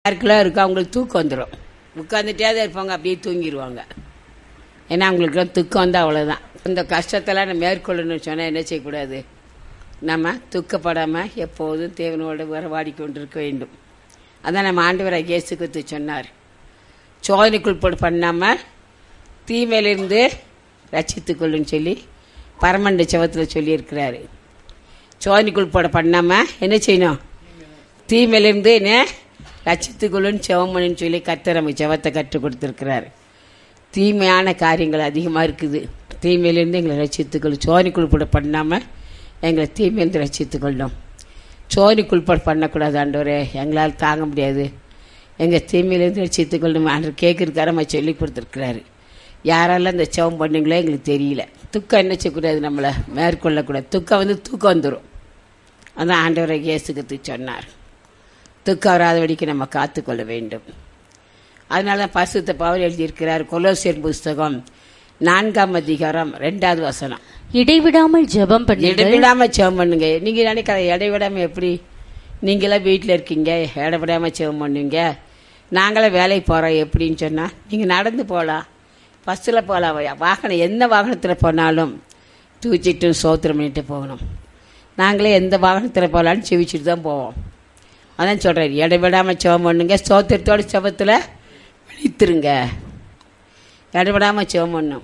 யாருக்கெல்லாம் இருக்கோ அவங்களுக்கு தூக்கம் வந்துடும் உட்காந்துட்டே தான் இருப்பாங்க அப்படியே தூங்கிடுவாங்க ஏன்னா அவங்களுக்குலாம் துக்கம் வந்தால் அவ்வளோதான் இந்த கஷ்டத்தெல்லாம் நம்ம மேற்கொள்ளணும்னு சொன்னால் என்ன செய்யக்கூடாது நம்ம துக்கப்படாமல் எப்போதும் தேவனோடு உறவாடி கொண்டிருக்க வேண்டும் அதான் நம்ம ஆண்டவராக இயேசு கிறிஸ்து சொன்னார் சோதனைக்குள் போட்டு பண்ணாமல் தீமையிலிருந்து ரட்சித்துக்கொள்ளுன்னு சொல்லி பரமண்ட செவத்தில் சொல்லியிருக்கிறாரு சோதனைக்குள் போட பண்ணாமல் என்ன செய்யணும் தீமையிலிருந்து என்ன ரட்சித்துக்கொள்ளுன்னு செவமணின்னு சொல்லி கர்த்தர் நமக்கு செவத்தை கற்றுக் கொடுத்துருக்கிறாரு தீமையான காரியங்கள் அதிகமாக இருக்குது தீமையிலேருந்து எங்களை ரட்சித்துக்கொள்ளும் சோதனைக்குள் போட பண்ணாமல் எங்களை தீமையிலேருந்து ரட்சித்துக்கொள்ளும் சோதனைக்குள் பண்ணக்கூடாது ஆண்டவரே எங்களால் தாங்க முடியாது எங்கள் தீமையிலேருந்து ரட்சித்துக்கொள்ளும் ஆண்டவர் கேட்குறக்கார நம்ம சொல்லி கொடுத்துருக்குறாரு யாரெல்லாம் இந்த செவம் பண்ணுங்களோ எங்களுக்கு தெரியல துக்கம் என்ன செய்யக்கூடாது நம்மளை மேற்கொள்ளக்கூடாது துக்கம் வந்து தூக்கம் வந்துடும் அதான் ஆண்டவரை இயேசுக்கு சொன்னார் துக்கம் வராதபடிக்கு நம்ம காத்துக்கொள்ள வேண்டும் அதனால தான் பரிசுத்த பவுல் எழுதியிருக்கிறார் கொலோசியர் புஸ்தகம் நான்காம் அதிகாரம் ரெண்டாவது வசனம் இடைவிடாமல் ஜெபம் பண்ணுங்கள் இடைவிடாம செவம் பண்ணுங்க நீங்க நினைக்கிற இடைவிடாம எப்படி நீங்களாம் வீட்டில் இருக்கீங்க இடைவிடாம செவம் பண்ணுவீங்க நாங்களாம் வேலைக்கு போகிறோம் எப்படின்னு சொன்னால் நீங்கள் நடந்து போகலாம் பஸ்ஸில் போகலாம் வாகனம் எந்த வாகனத்தில் போனாலும் தூச்சிட்டும் சோத்திரம் பண்ணிட்டு போகணும் நாங்களே எந்த வாகனத்தில் போகலான்னு செவிச்சிட்டு தான் போவோம் அதான் சொல்கிறேன் இடைவிடாமல் செவம் பண்ணுங்க சோத்திரத்தோட செவத்தில் விழித்துருங்க இடைவிடாமல் செவம் பண்ணும்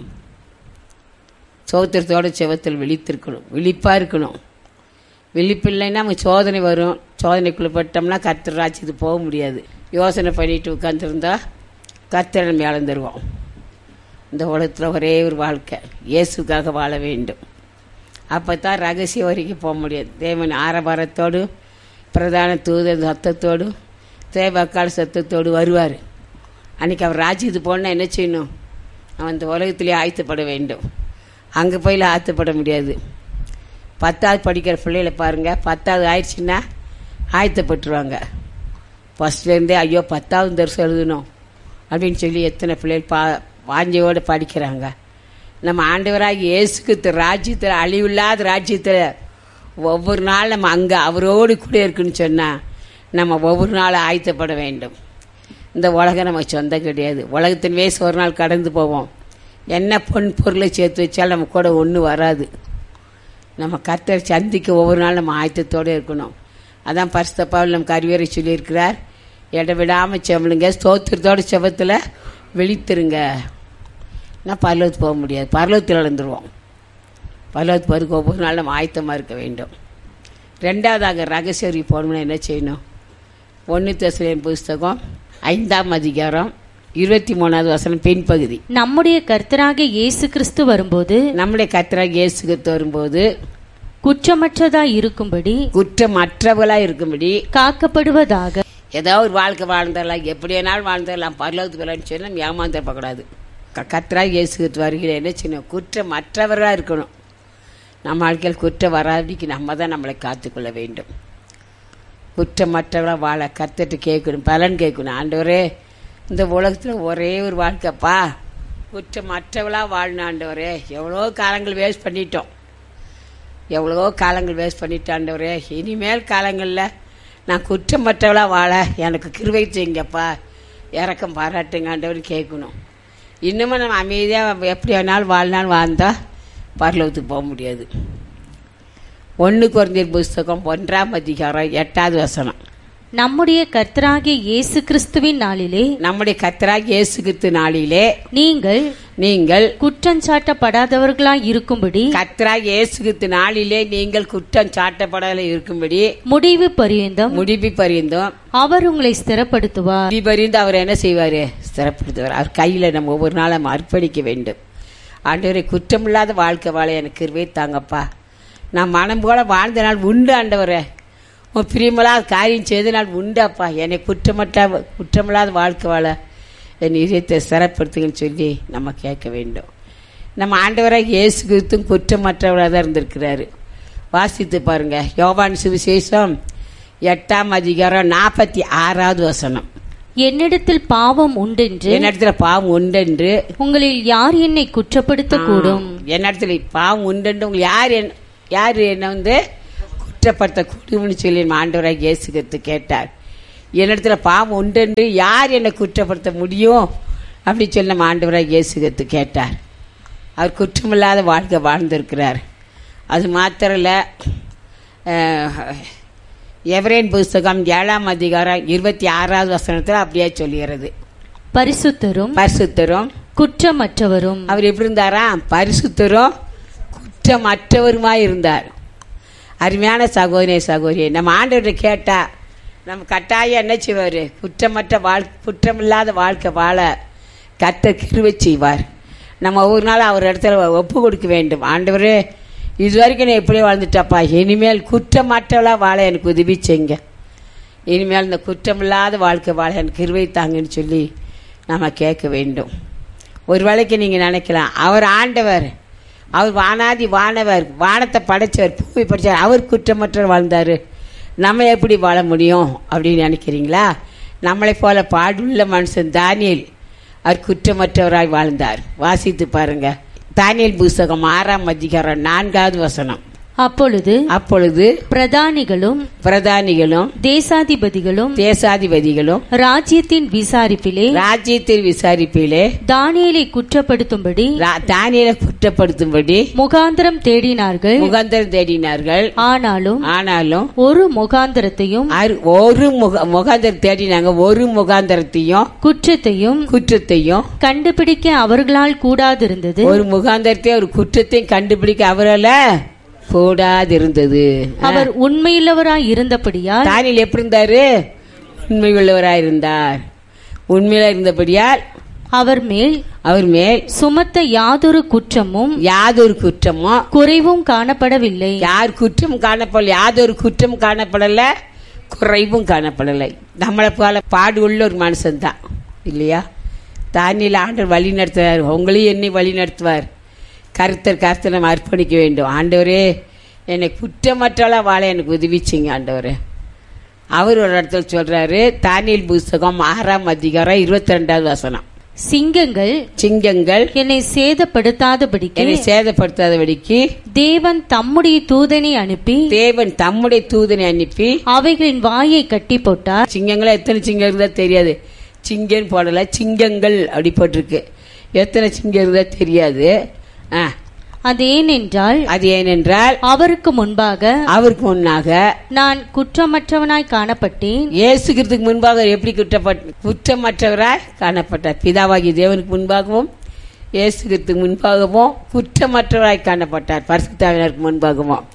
சோத்திரத்தோட செவத்தில் விழித்திருக்கணும் விழிப்பாக இருக்கணும் விழிப்பு இல்லைன்னா நமக்கு சோதனை வரும் சோதனைக்குள்ளே பட்டோம்னா கர்த்தர் ராஜ்யத்துக்கு போக முடியாது யோசனை பண்ணிட்டு உட்காந்துருந்தா கர்த்தரை நம்ம இழந்துருவோம் இந்த உலகத்தில் ஒரே ஒரு வாழ்க்கை இயேசுக்காக வாழ வேண்டும் அப்போ தான் ரகசியம் வரைக்கும் போக முடியாது தேவன் ஆரவாரத்தோடு பிரதான தூதர் சத்தத்தோடு தேவக்கால் சத்தத்தோடு வருவார் அன்றைக்கி அவர் ராஜ்யத்துக்கு போனால் என்ன செய்யணும் அவன் இந்த உலகத்திலே ஆயத்தப்பட வேண்டும் அங்கே போய் ஆயத்தப்பட முடியாது பத்தாவது படிக்கிற பிள்ளைகளை பாருங்கள் பத்தாவது ஆயிடுச்சுன்னா ஆயத்தப்பட்டுருவாங்க ஃபஸ்ட்லேருந்தே ஐயோ பத்தாவது தரிசனம் எழுதணும் அப்படின்னு சொல்லி எத்தனை பிள்ளைகள் பா வாஞ்சையோடு படிக்கிறாங்க நம்ம ஆண்டவராக இயேசுக்கு ராஜ்யத்தில் அழிவில்லாத ராஜ்யத்தில் ஒவ்வொரு நாள் நம்ம அங்கே அவரோடு கூட இருக்குன்னு சொன்னால் நம்ம ஒவ்வொரு நாளும் ஆயத்தப்பட வேண்டும் இந்த உலகம் நமக்கு சொந்தம் கிடையாது உலகத்தின் வயசு ஒரு நாள் கடந்து போவோம் என்ன பொன் பொருளை சேர்த்து வச்சாலும் நம்ம கூட ஒன்றும் வராது நம்ம கர்த்தர் சந்திக்க ஒவ்வொரு நாள் நம்ம ஆயத்தத்தோடு இருக்கணும் அதான் பரிசுத்தப்பாவில் நமக்கு அறிவுரை சொல்லியிருக்கிறார் இடவிடாமல் செவலுங்க ஸ்தோத்திரத்தோட செவத்தில் விழித்துருங்க நான் பரலோகத்து போக முடியாது பரலோகத்தில் இழந்துருவோம் பரலோகத்து போகிறதுக்கு ஒவ்வொரு நாள் நம்ம ஆயத்தமாக இருக்க வேண்டும் ரெண்டாவதாக ரகசியரி போகணும்னா என்ன செய்யணும் ஒன்று தசிலியன் புஸ்தகம் ஐந்தாம் அதிகாரம் இருபத்தி மூணாவது வசனம் பின்பகுதி நம்முடைய கர்த்தராகிய இயேசு கிறிஸ்து வரும்போது நம்முடைய கத்திராக இயேசுக்கு வரும்போது குற்றமற்றதாய் இருக்கும்படி குற்றமற்றவர்களாக இருக்கும்படி காக்கப்படுவதாக ஏதோ ஒரு வாழ்க்கை வாழ்ந்துடலாம் எப்படி வேணாலும் வாழ்ந்துடலாம் பரலோகத்துக்கு வரலான்னு சொல்லி நம்ம ஏமாந்துடக்கூடாது கத்திராக இயேசுக்கு வருகிற என்ன சின்ன குற்றமற்றவர்களாக இருக்கணும் நம்ம வாழ்க்கையில் குற்றம் வராதிக்கு நம்ம தான் நம்மளை காத்துக்கொள்ள வேண்டும் குற்றமற்றவர்களாக வாழ கத்துட்டு கேட்கணும் பலன் கேட்கணும் ஆண்டவரே இந்த உலகத்தில் ஒரே ஒரு வாழ்க்கைப்பா குற்றமற்றவளாக வாழணும் ஆண்டவரே எவ்வளோ காலங்கள் வேஸ்ட் பண்ணிட்டோம் எவ்வளோ காலங்கள் வேஸ்ட் பண்ணிட்டாண்டவரே இனிமேல் காலங்களில் நான் குற்றமற்றவளாக வாழ எனக்கு கிருவை செய்யுங்கப்பா இறக்கம் பாராட்டுங்க ஆண்டவர் கேட்கணும் இன்னமும் நம்ம அமைதியாக எப்படி வேணாலும் வாழ்நாள் வாழ்ந்தால் பரலோகத்துக்கு போக முடியாது ஒன்று குறைஞ்சர் புஸ்தகம் ஒன்றாம் அதிகாரம் எட்டாவது வசனம் நம்முடைய கர்த்தராகிய இயேசு கிறிஸ்துவின் நாளிலே நம்முடைய கத்தராக இயேசுகித்து நாளிலே நீங்கள் நீங்கள் குற்றஞ்சாட்டப்படாதவர்களாய் இருக்கும்படி கத்தராக இயேசுகித்து நாளிலே நீங்கள் குற்றம் சாட்டப்படாத இருக்கும்படி முடிவு பரியந்தம் முடிவு பரிந்தும் அவர் உங்களை ஸ்திரப்படுத்துவார் முடிவு பரிந்து அவர் என்ன செய்வார் சிறப்படுத்துவார் அவர் கையில் நம்ம ஒவ்வொரு நாளும் நம்ம அர்ப்பணிக்க வேண்டும் ஆண்டவரை குற்றமில்லாத வாழ்க்கை வாழ எனக்கு இருவே தாங்கப்பா நான் மனம் போல வாழ்ந்த நாள் உண்டு ஆண்டவரே உன் பிரியமில்லாத காரியம் செய்த நாள் உண்டாப்பா என்னை குற்றமற்ற குற்றமில்லாத வாழ்க்கை வாழ என் இதயத்தை சிறப்படுத்துங்கன்னு சொல்லி நம்ம கேட்க வேண்டும் நம்ம ஆண்டவராக இயேசு கிறிஸ்தும் குற்றமற்றவராக தான் இருந்திருக்கிறாரு வாசித்து பாருங்க யோவான் சுவிசேஷம் எட்டாம் அதிகாரம் நாற்பத்தி ஆறாவது வசனம் என்னிடத்தில் பாவம் உண்டென்று என்னிடத்துல பாவம் உண்டென்று உங்களில் யார் என்னை குற்றப்படுத்த கூடும் என்னிடத்துல பாவம் உண்டென்று உங்களுக்கு யார் என் யார் என்ன வந்து குற்றப்படுத்த கூடும்னு சொல்லி நம்ம ஆண்டவராக இயேசு கிறிஸ்து கேட்டார் என்னிடத்துல பாவம் உண்டு யார் என்னை குற்றப்படுத்த முடியும் அப்படி சொல்லி நம்ம ஆண்டவராக இயேசுகத்து கேட்டார் அவர் குற்றமில்லாத வாழ்க்கை வாழ்ந்திருக்கிறார் அது மாத்திரம் இல்லை எவரேன் புஸ்தகம் ஏழாம் அதிகாரம் இருபத்தி ஆறாவது வசனத்தில் அப்படியே சொல்லுகிறது பரிசுத்தரும் பரிசுத்தரும் குற்றமற்றவரும் அவர் எப்படி இருந்தாரா பரிசுத்தரும் குற்றமற்றவருமாய் இருந்தார் அருமையான சகோதரி சகோதரி நம்ம ஆண்டவர்கிட்ட கேட்டா நம்ம கட்டாயம் என்ன செய்வார் குற்றமற்ற வாழ் குற்றமில்லாத வாழ்க்கை வாழ கத்த கிருவை செய்வார் நம்ம ஒவ்வொரு நாள் அவர் இடத்துல ஒப்பு கொடுக்க வேண்டும் ஆண்டவரே இது வரைக்கும் நான் எப்படி வாழ்ந்துட்டாப்பா இனிமேல் குற்றமற்றவளாக வாழ எனக்கு உதவி செய்யுங்க இனிமேல் இந்த குற்றமில்லாத வாழ்க்கை வாழ எனக்கு கிருவை தாங்கன்னு சொல்லி நம்ம கேட்க வேண்டும் ஒரு வேளைக்கு நீங்கள் நினைக்கலாம் அவர் ஆண்டவர் அவர் வானாதி வானவர் வானத்தை படைச்சவர் பூமி படைச்சவர் அவர் குற்றமற்ற வாழ்ந்தார் நம்ம எப்படி வாழ முடியும் அப்படின்னு நினைக்கிறீங்களா நம்மளை போல பாடுள்ள மனுஷன் தானியல் அவர் குற்றமற்றவராய் வாழ்ந்தார் வாசித்து பாருங்க தானியல் புஸ்தகம் ஆறாம் அதிகாரம் நான்காவது வசனம் அப்பொழுது அப்பொழுது பிரதானிகளும் பிரதானிகளும் தேசாதிபதிகளும் தேசாதிபதிகளும் ராஜ்யத்தின் விசாரிப்பிலே ராஜ்யத்தில் விசாரிப்பிலே தானியேலை குற்றப்படுத்தும்படி ரா- தானியேலை குற்றப்படுத்தும்படி முகாந்திரம் தேடினார்கள் முகாந்தரம் தேடினார்கள் ஆனாலும் ஆனாலும் ஒரு முகாந்திரத்தையும் அரு- ஒரு முக முகாந்தரம் தேடினாங்க ஒரு முகாந்தரத்தையும் குற்றத்தையும் குற்றத்தையும் கண்டுபிடிக்க அவர்களால் கூடாதிருந்தது ஒரு முகாந்தரத்தையும் ஒரு குற்றத்தையும் கண்டுபிடிக்க அவரால கூடாதிருந்தது அவர் உண்மையுள்ளவராய் இருந்தபடியால் தானியல் எப்படி இருந்தாரு உண்மை உள்ளவராய் இருந்தார் உண்மையில இருந்தபடியால் அவர் மேல் அவர் மேல் சுமத்த யாதொரு குற்றமும் யாதொரு குற்றமோ குறைவும் காணப்படவில்லை யார் குற்றம் காணப்படல யாதொரு குற்றம் காணப்படல குறைவும் காணப்படலை நம்மளை போல பாடு உள்ள ஒரு மனுஷன் தான் இல்லையா தானியில் ஆண்டவர் வழி நடத்துவார் உங்களையும் என்னை வழி நடத்துவார் கருத்தர் கருத்தை நம்ம அர்ப்பணிக்க வேண்டும் ஆண்டவரே என்னை குற்றமற்றவளா வாழ எனக்கு உதவிச்சிங்க ஆண்டவரே அவர் ஒரு இடத்துல சொல்றாரு தானியல் புஸ்தகம் ஆறாம் அதிகாரம் இருபத்தி ரெண்டாவது வசனம் சிங்கங்கள் சிங்கங்கள் என்னை சேதப்படுத்தாதபடிக்கு என்னை சேதப்படுத்தாதபடிக்கு தேவன் தம்முடைய தூதனை அனுப்பி தேவன் தம்முடைய தூதனை அனுப்பி அவைகளின் வாயை கட்டி போட்டார் சிங்கங்களா எத்தனை சிங்கம் இருந்தா தெரியாது சிங்கன்னு போடல சிங்கங்கள் அப்படி போட்டிருக்கு எத்தனை சிங்கம் இருந்தா தெரியாது ஆ, அது ஏனென்றால் அது ஏனென்றால் அவருக்கு முன்பாக அவருக்கு முன்னாக நான் குற்றமற்றவனாய் காணப்பட்டேன் இயேசுகிறதுக்கு முன்பாக எப்படி குற்றப்பட்ட குற்றமற்றவராய் காணப்பட்டார் பிதாவாகி தேவனுக்கு முன்பாகவும் இயேசுகிறதுக்கு முன்பாகவும் குற்றமற்றவராய் காணப்பட்டார் பரிசுத்தாவினருக்கு முன்பாகவும்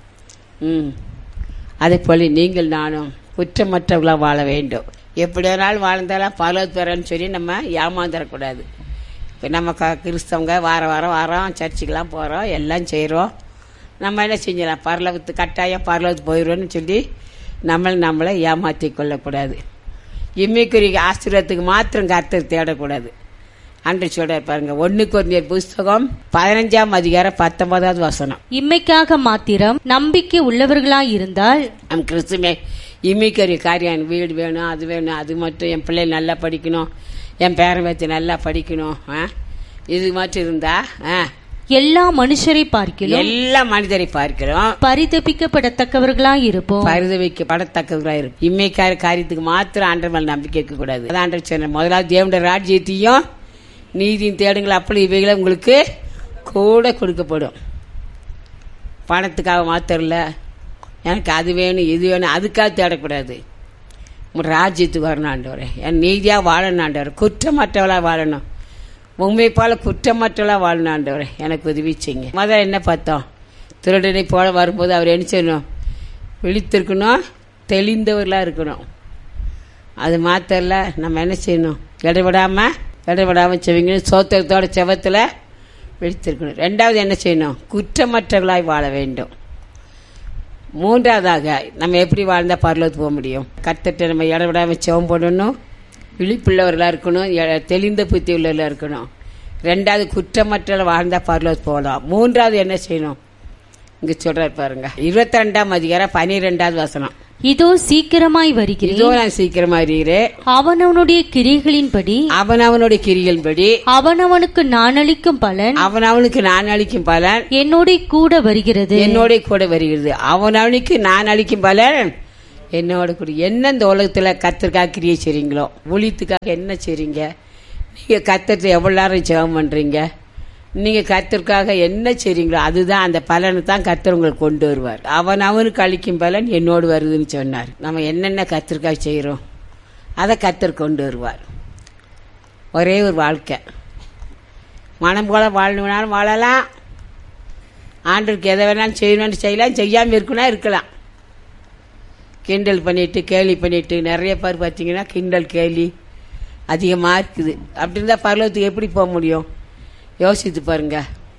ம் அதே போல நீங்கள் நானும் குற்றமற்றவர்களாக வாழ வேண்டும் எப்படி வேணாலும் வாழ்ந்தாலும் பலவத் பெறன்னு சொல்லி நம்ம ஏமாந்துடக்கூடாது இப்போ நம்ம க கிறிஸ்தவங்க வார வாரம் வாரம் சர்ச்சுக்கெலாம் போகிறோம் எல்லாம் செய்கிறோம் நம்ம என்ன செஞ்சிடலாம் பரலவத்து கட்டாயம் பரலவத்து போயிடுவோன்னு சொல்லி நம்மளை நம்மளை ஏமாற்றி கொள்ளக்கூடாது இம்மிக்குரிய ஆசீர்வாதத்துக்கு மாத்திரம் கர்த்தர் தேடக்கூடாது அன்று சொல்றார் பாருங்க ஒன்று குறைஞ்ச புஸ்தகம் பதினஞ்சாம் அதிகாரம் பத்தொன்பதாவது வசனம் இம்மைக்காக மாத்திரம் நம்பிக்கை உள்ளவர்களாய் இருந்தால் நம் கிறிஸ்துமே இம்மிக்கரிய காரியம் எனக்கு வீடு வேணும் அது வேணும் அது மட்டும் என் பிள்ளை நல்லா படிக்கணும் என் பேரன் பேத்தி நல்லா படிக்கணும் ஆ இது மட்டும் இருந்தா ஆ எல்லா மனுஷரை பார்க்கிலும் எல்லா மனிதரை பார்க்கிறோம் பரிதபிக்கப்படத்தக்கவர்களாய் இருப்போம் பரிதவிக்க படத்தக்கவர்களாக இருக்கும் இம்மைக்கார காரியத்துக்கு மாத்திரம் ஆண்டவர் மேல் நம்பிக்கை இருக்க கூடாது அதான் ஆண்டவர் சொன்னார் முதலாவது தேவனுடைய ராஜ்யத்தையும் நீதியும் தேடுங்கள் அப்படி இவைகளை உங்களுக்கு கூட கொடுக்கப்படும் பணத்துக்காக மாத்திரம் இல்ல எனக்கு அது வேணும் இது வேணும் அதுக்காக தேடக்கூடாது உங்க ராஜ்யத்துக்கு வரணும் ஆண்டவரே என் நீதியாக வாழணும் ஆண்டவர் குற்றமற்றவளாக வாழணும் உண்மை போல குற்றமற்றவளாக வாழணும் ஆண்டவரே எனக்கு உதவி செய்யுங்க முதல்ல என்ன பார்த்தோம் திருடனை போல வரும்போது அவர் என்ன செய்யணும் விழித்திருக்கணும் தெளிந்தவர்களாக இருக்கணும் அது மாத்திரல நம்ம என்ன செய்யணும் இடைவிடாமல் இடைவிடாமல் செவிங்க சோத்திரத்தோட செவத்தில் விழித்திருக்கணும் ரெண்டாவது என்ன செய்யணும் குற்றமற்றவர்களாய் வாழ வேண்டும் மூன்றாவதாக நம்ம எப்படி வாழ்ந்தால் பரலோகத்துக்கு போக முடியும் கத்துட்டு நம்ம இடைவிடாமல் செவம் போடணும் விழிப்புள்ளவர்களாக இருக்கணும் எ- தெளிந்த புத்தி உள்ளவர்களாக இருக்கணும் ரெண்டாவது குற்றமற்ற வாழ்ந்தால் பரலோகத்துக்கு போகலாம் மூன்றாவது என்ன செய்யணும் இங்கே சொல்கிறார் பாருங்க இருபத்தி ரெண்டாம் அதிகாரம் பனிரெண்டாவது வசனம் இதோ சீக்கிரமாய் வருகிறேன் இதோ நான் சீக்கிரமா அறிகிறேன் அவனவனுடைய கிரிகளின்படி அவன் அவனுடைய கிரிகளின்படி அவனவனுக்கு நான் அளிக்கும் பலன் அவன் அவனுக்கு நான் அளிக்கும் பலன் என்னோட கூட வருகிறது என்னோட கூட வருகிறது அவன் அவனுக்கு நான் அளிக்கும் பலன் என்னோட கூட என்ன இந்த உலகத்தில் கத்திற்காக கிரியை செய்றீங்களோ ஊழியத்துக்காக என்ன செய்றீங்க நீங்கள் கத்திரத்தை எவ்வளோ நேரம் ஜெபம் பண்ணுறீங்க நீங்கள் கத்திற்காக என்ன செய்றீங்களோ அதுதான் அந்த பலனை தான் கத்தர் உங்களுக்கு கொண்டு வருவார் அவன் அவனுக்கு அளிக்கும் பலன் என்னோடு வருதுன்னு சொன்னார் நம்ம என்னென்ன கத்திற்காக செய்கிறோம் அதை கத்தர் கொண்டு வருவார் ஒரே ஒரு வாழ்க்கை மனம் போல வாழணுனாலும் வாழலாம் ஆண்டருக்கு எதை வேணாலும் செய்யணும்னு செய்யலாம் செய்யாமல் இருக்குன்னா இருக்கலாம் கிண்டல் பண்ணிட்டு கேலி பண்ணிட்டு நிறைய பேர் பார்த்தீங்கன்னா கிண்டல் கேலி அதிகமாக இருக்குது அப்படி இருந்தால் பரலோகத்துக்கு எப்படி போக முடியும் யோசித்து பாருங்க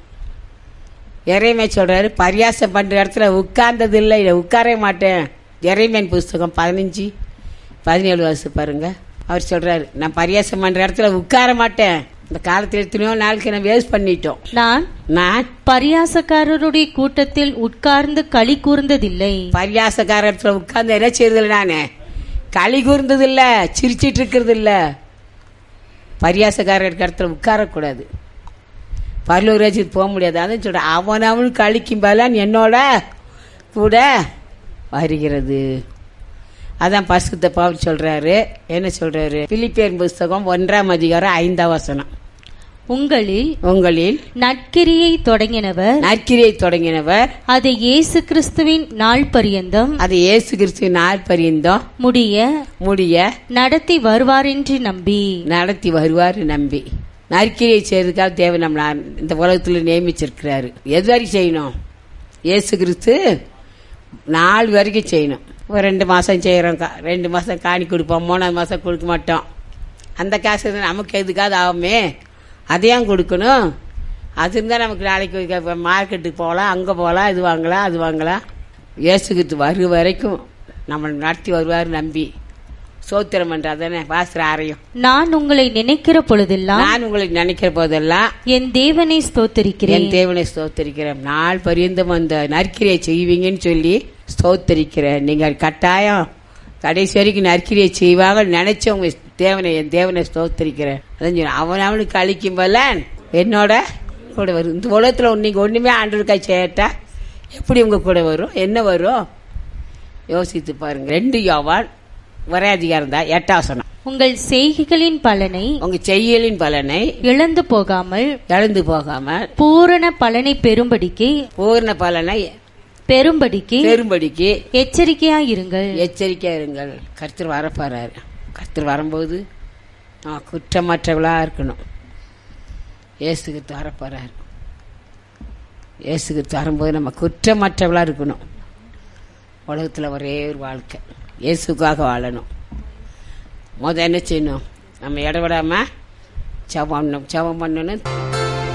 இறைமை சொல்றாரு பரியாசம் பண்ணுற இடத்துல உட்கார்ந்தது இல்லை இல்லை உட்காரவே மாட்டேன் இறைமையின் புஸ்தகம் பதினஞ்சு பதினேழு வருஷம் பாருங்க அவர் சொல்றாரு நான் பரியாசம் பண்ணுற இடத்துல உட்கார மாட்டேன் இந்த காலத்தில் எத்தனையோ நாளுக்கு நான் வேஸ்ட் பண்ணிட்டோம் நான் நான் பரியாசக்காரருடைய கூட்டத்தில் உட்கார்ந்து களி கூர்ந்ததில்லை பரியாசக்கார இடத்துல உட்கார்ந்து என்ன செய்யறதில்ல நானு களி கூர்ந்தது இல்ல சிரிச்சிட்டு இருக்கிறது இல்ல பரியாசக்கார இடத்துல உட்காரக்கூடாது பரலூர் ராஜ்யத்துக்கு போக முடியாது அதான் சொல்றேன் அவன் அவனுக்கு அழிக்கும் பலன் என்னோட கூட வருகிறது அதான் பசுத்த பவுல் சொல்றாரு என்ன சொல்றாரு பிலிப்பியர் புஸ்தகம் ஒன்றாம் அதிகாரம் ஐந்தாம் வசனம் உங்களில் உங்களில் நற்கிரியை தொடங்கினவர் நற்கிரியை தொடங்கினவர் அதை இயேசு கிறிஸ்துவின் நாள் பரியந்தம் அது இயேசு கிறிஸ்து நாள் பரியந்தம் முடிய முடிய நடத்தி வருவாரென்று நம்பி நடத்தி வருவார் நம்பி நற்கிரியை செய்யறதுக்காக தேவன் நம்மள இந்த உலகத்தில் நியமிச்சிருக்கிறாரு எது வரைக்கும் செய்யணும் இயேசு கிறிஸ்து நாலு வரைக்கும் செய்யணும் ஒரு ரெண்டு மாதம் செய்கிறோம் கா ரெண்டு மாதம் காணி கொடுப்போம் மூணாவது மாதம் கொடுக்க மாட்டோம் அந்த காசு இருந்தா நமக்கு எதுக்காவது ஆகுமே அதையும் கொடுக்கணும் அது இருந்தால் நமக்கு நாளைக்கு மார்க்கெட்டுக்கு போகலாம் அங்கே போகலாம் இது வாங்கலாம் அது வாங்கலாம் இயேசு கிறிஸ்து வரு வரைக்கும் நம்மளை நடத்தி வருவார் நம்பி சோத்திரம் பண்ணுறாதானே பாஸ்திர ஆரையும் நான் உங்களை நினைக்கிற பொழுதெல்லாம் நான் உங்களை நினைக்கிற போதெல்லாம் என் தேவனை ஸ்தோத்தரிக்கிறேன் என் தேவனை ஸ்தோத்தரிக்கிறேன் நாள் பரியந்தம் அந்த நற்கிரியை செய்வீங்கன்னு சொல்லி ஸ்தோத்தரிக்கிறேன் நீங்கள் கட்டாயம் கடைசி வரைக்கும் நற்கிரியை செய்வாங்க நினைச்ச உங்க தேவனை என் தேவனை ஸ்தோத்தரிக்கிறேன் அதான் சொல்றேன். அவன் அவனுக்கு அழிக்கும் போல என்னோட கூட வரும் இந்த உலகத்தில் நீங்க ஒண்ணுமே ஆண்டருக்காய் செய்யட்டா எப்படி உங்க கூட வரும் என்ன வரும் யோசித்து பாருங்க ரெண்டு யோவான் ஒரே அதிகாரம் தான் எட்டாசனம் உங்கள் செய்கைகளின் பலனை உங்க செய்யலின் பலனை இழந்து போகாமல் இழந்து போகாமல் பூரண பலனை பெறும்படிக்கு பூர்ண பலனை பெறும்படிக்கு பெரும்படிக்கு எச்சரிக்கையாயிருங்கள் எச்சரிக்கையா இருங்கள் கர்த்தர் வரப்போறாரு கர்த்தர் வரும்போது நான் குற்றமற்றவளா இருக்கணும் இயேசுக்கு வரப்போறாரு இயேசுக்கு வரும்போது நம்ம குற்றமற்றவளா இருக்கணும் உலகத்தில் ஒரே ஒரு வாழ்க்கை இயேசுக்காக வாழணும் முத என்ன செய்யணும் நம்ம இடவிடாம ஜபம் பண்ணணும் ஜபம் பண்ணணும்